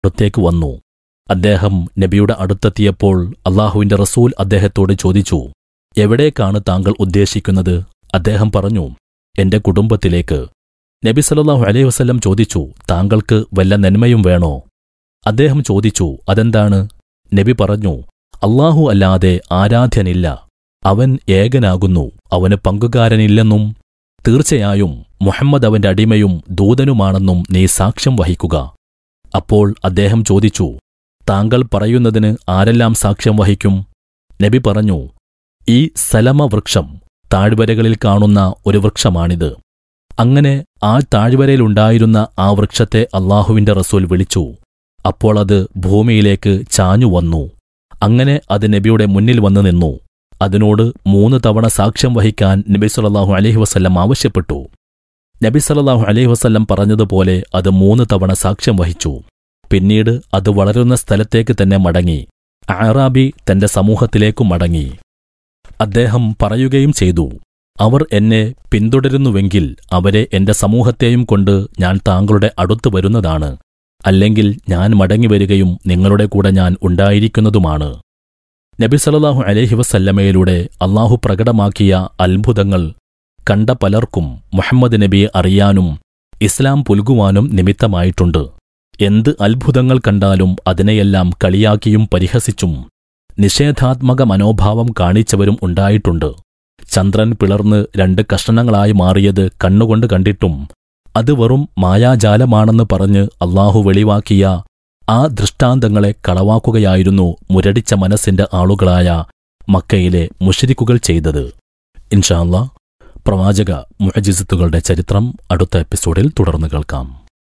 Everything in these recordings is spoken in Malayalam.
അടുത്തേക്ക് വന്നു അദ്ദേഹം നബിയുടെ അടുത്തെത്തിയപ്പോൾ അള്ളാഹുവിന്റെ റസൂൽ അദ്ദേഹത്തോട് ചോദിച്ചു എവിടേക്കാണ് താങ്കൾ ഉദ്ദേശിക്കുന്നത് അദ്ദേഹം പറഞ്ഞു എന്റെ കുടുംബത്തിലേക്ക് നബി സല്ലല്ലാഹു അലൈഹി വസല്ലം ചോദിച്ചു താങ്കൾക്ക് വല്ല നന്മയും വേണോ അദ്ദേഹം ചോദിച്ചു അതെന്താണ് നബി പറഞ്ഞു അള്ളാഹു അല്ലാതെ ആരാധ്യനില്ല അവൻ ഏകനാകുന്നു അവന് പങ്കുകാരനില്ലെന്നും തീർച്ചയായും മുഹമ്മദ് അവന്റെ അടിമയും ദൂതനുമാണെന്നും നീ സാക്ഷ്യം വഹിക്കുക അപ്പോൾ അദ്ദേഹം ചോദിച്ചു താങ്കൾ പറയുന്നതിന് ആരെല്ലാം സാക്ഷ്യം വഹിക്കും നബി പറഞ്ഞു ഈ സലമ വൃക്ഷം താഴ്വരകളിൽ കാണുന്ന ഒരു വൃക്ഷമാണിത് അങ്ങനെ ആ താഴ്വരയിലുണ്ടായിരുന്ന ആ വൃക്ഷത്തെ അള്ളാഹുവിന്റെ റസൂൽ വിളിച്ചു അപ്പോൾ അത് ഭൂമിയിലേക്ക് ചാഞ്ഞു വന്നു അങ്ങനെ അത് നബിയുടെ മുന്നിൽ വന്നു നിന്നു അതിനോട് മൂന്ന് തവണ സാക്ഷ്യം വഹിക്കാൻ നബി സല്ലല്ലാഹു അലൈഹി വസല്ലം ആവശ്യപ്പെട്ടു നബി സല്ലല്ലാഹു അലൈഹി വസല്ലം പറഞ്ഞതുപോലെ അത് മൂന്ന് തവണ സാക്ഷ്യം വഹിച്ചു പിന്നീട് അത് വളരുന്ന സ്ഥലത്തേക്ക് തന്നെ മടങ്ങി ആറാബി തന്റെ സമൂഹത്തിലേക്കു മടങ്ങി അദ്ദേഹം പറയുകയും ചെയ്തു അവർ എന്നെ പിന്തുടരുന്നുവെങ്കിൽ അവരെ എന്റെ സമൂഹത്തെയും കൊണ്ട് ഞാൻ താങ്കളുടെ അടുത്തു വരുന്നതാണ് അല്ലെങ്കിൽ ഞാൻ മടങ്ങിവരികയും നിങ്ങളുടെ കൂടെ ഞാൻ ഉണ്ടായിരിക്കുന്നതുമാണ് നബി സല്ലല്ലാഹു അലൈഹി വസല്ലമയിലൂടെ അള്ളാഹു പ്രകടമാക്കിയ അത്ഭുതങ്ങൾ കണ്ട പലർക്കും മുഹമ്മദ് നബിയെ അറിയാനും ഇസ്ലാം പുൽകുവാനും നിമിത്തമായിട്ടുണ്ട് എന്ത് അത്ഭുതങ്ങൾ കണ്ടാലും അതിനെയെല്ലാം കളിയാക്കിയും പരിഹസിച്ചും നിഷേധാത്മക മനോഭാവം കാണിച്ചവരും ഉണ്ടായിട്ടുണ്ട് ചന്ദ്രൻ പിളർന്ന് രണ്ട് കഷണങ്ങളായി മാറിയത് കണ്ണുകൊണ്ട് കണ്ടിട്ടും അത് വെറും മായാജാലമാണെന്ന് പറഞ്ഞ് അള്ളാഹു വെളിവാക്കിയ ആ ദൃഷ്ടാന്തങ്ങളെ കളവാക്കുകയായിരുന്നു മുരടിച്ച മനസ്സിന്റെ ആളുകളായ മക്കയിലെ മുഷരിക്കുകൾ ചെയ്തത് ഇൻഷാല്ല പ്രവാചക മുഹജിസത്തുകളുടെ ചരിത്രം അടുത്ത എപ്പിസോഡിൽ തുടർന്ന് കേൾക്കാം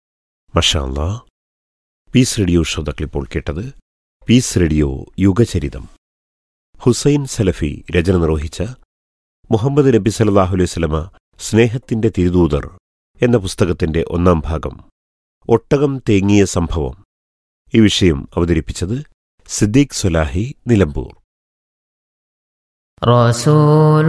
മഷാല്ല പീസ് റേഡിയോ ശ്രോതാക്കളിപ്പോൾ കേട്ടത് പീസ് റേഡിയോ യുഗചരിതം ഹുസൈൻ സലഫി രചന നിർവഹിച്ച മുഹമ്മദ് നബി സല്ലല്ലാഹു അലൈഹി വസല്ലമ സ്നേഹത്തിന്റെ തിരുദൂതർ എന്ന പുസ്തകത്തിന്റെ ഒന്നാം ഭാഗം ഒട്ടകം തേങ്ങിയ സംഭവം ഈ വിഷയം അവതരിപ്പിച്ചത് സിദ്ദീഖ് സൊലാഹി നിലമ്പൂർ رسول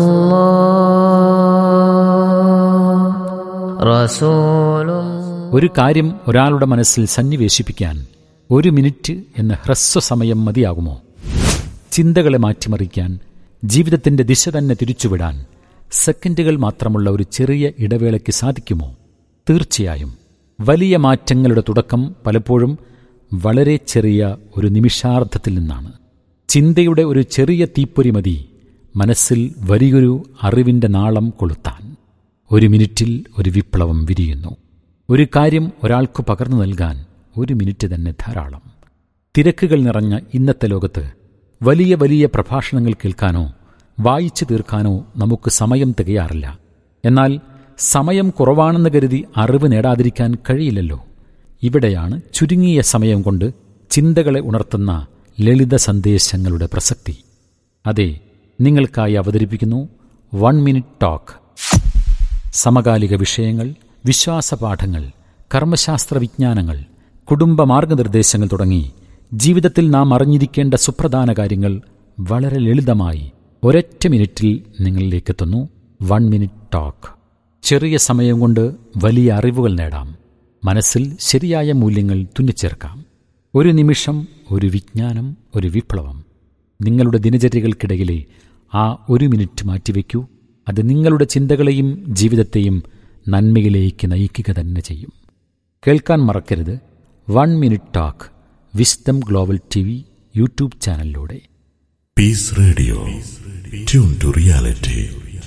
الله رسول الله ഒരു കാര്യം ഒരാളുടെ മനസ്സിൽ സന്നിവേശിപ്പിക്കാൻ ഒരു മിനിറ്റ് എന്ന ഹ്രസ്വസമയം മതിയാകുമോ ചിന്തകളെ മാറ്റിമറിക്കാൻ ജീവിതത്തിന്റെ ദിശ തന്നെ തിരിച്ചുവിടാൻ സെക്കൻഡുകൾ മാത്രമുള്ള ഒരു ചെറിയ ഇടവേളയ്ക്ക് സാധിക്കുമോ തീർച്ചയായും വലിയ മാറ്റങ്ങളുടെ തുടക്കം പലപ്പോഴും വളരെ ചെറിയ ഒരു നിമിഷാർദ്ധത്തിൽ നിന്നാണ് ചിന്തയുടെ ഒരു ചെറിയ തീപ്പൊരി മതി മനസ്സിൽ വലിയൊരു അറിവിന്റെ നാളം കൊളുത്താൻ ഒരു മിനിറ്റിൽ ഒരു വിപ്ലവം വിരിയുന്നു ഒരു കാര്യം ഒരാൾക്ക് പകർന്നു നൽകാൻ ഒരു മിനിറ്റ് തന്നെ ധാരാളം തിരക്കുകൾ നിറഞ്ഞ ഇന്നത്തെ ലോകത്ത് വലിയ വലിയ പ്രഭാഷണങ്ങൾ കേൾക്കാനോ വായിച്ചു തീർക്കാനോ നമുക്ക് സമയം തികയാറില്ല എന്നാൽ സമയം കുറവാണെന്ന് കരുതി അറിവ് നേടാതിരിക്കാൻ കഴിയില്ലല്ലോ ഇവിടെയാണ് ചുരുങ്ങിയ സമയം കൊണ്ട് ചിന്തകളെ ഉണർത്തുന്ന ലളിത സന്ദേശങ്ങളുടെ പ്രസക്തി അതെ നിങ്ങൾക്കായി അവതരിപ്പിക്കുന്നു വൺ മിനിറ്റ് ടോക്ക് സമകാലിക വിഷയങ്ങൾ വിശ്വാസപാഠങ്ങൾ കർമ്മശാസ്ത്ര വിജ്ഞാനങ്ങൾ കുടുംബ മാർഗനിർദ്ദേശങ്ങൾ തുടങ്ങി ജീവിതത്തിൽ നാം അറിഞ്ഞിരിക്കേണ്ട സുപ്രധാന കാര്യങ്ങൾ വളരെ ലളിതമായി ഒരൊറ്റ മിനിറ്റിൽ നിങ്ങളിലേക്കെത്തുന്നു വൺ മിനിറ്റ് ടോക്ക് ചെറിയ സമയം കൊണ്ട് വലിയ അറിവുകൾ നേടാം മനസ്സിൽ ശരിയായ മൂല്യങ്ങൾ തുന്നിച്ചേർക്കാം ഒരു നിമിഷം ഒരു വിജ്ഞാനം ഒരു വിപ്ലവം നിങ്ങളുടെ ദിനചര്യകൾക്കിടയിലെ ആ ഒരു മിനിറ്റ് മാറ്റിവെക്കൂ അത് നിങ്ങളുടെ ചിന്തകളെയും ജീവിതത്തെയും നന്മയിലേക്ക് നയിക്കുക തന്നെ ചെയ്യും കേൾക്കാൻ മറക്കരുത് one minute talk wisdom global T V YouTube ചാനലിലൂടെ Peace Radio. Tune to reality.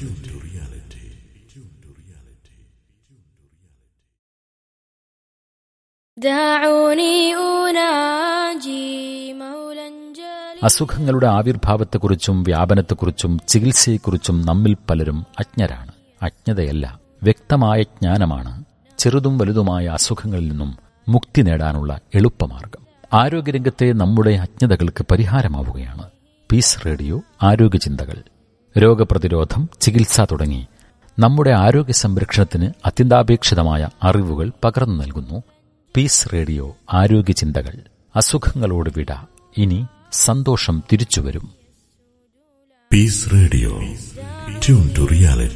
دعوني أناجي مولا جليلا അസുഖങ്ങളുടെ ആവിർഭാവത്തെക്കുറിച്ചും വ്യാപനത്തെക്കുറിച്ചും ചികിത്സയെക്കുറിച്ചും നമ്മിൽ പലരും അജ്ഞരാണ് അജ്ഞതയല്ല വ്യക്തമായ ജ്ഞാനമാണ് ചെറുതും വലുതുമായ അസുഖങ്ങളിൽ നിന്നും മുക്തി നേടാനുള്ള എളുപ്പമാർഗം ആരോഗ്യരംഗത്തെ നമ്മുടെ അജ്ഞതകൾക്ക് പരിഹാരമാവുകയാണ് പീസ് റേഡിയോ ആരോഗ്യചിന്തകൾ രോഗപ്രതിരോധം ചികിത്സ തുടങ്ങി നമ്മുടെ ആരോഗ്യ സംരക്ഷണത്തിന് അത്യന്താപേക്ഷിതമായ അറിവുകൾ പകർന്നു നൽകുന്നു പീസ് റേഡിയോ ആരോഗ്യചിന്തകൾ അസുഖങ്ങളോട് വിട ഇനി സന്തോഷം തിരിച്ചുവരും Peace Radio. Tune to reality.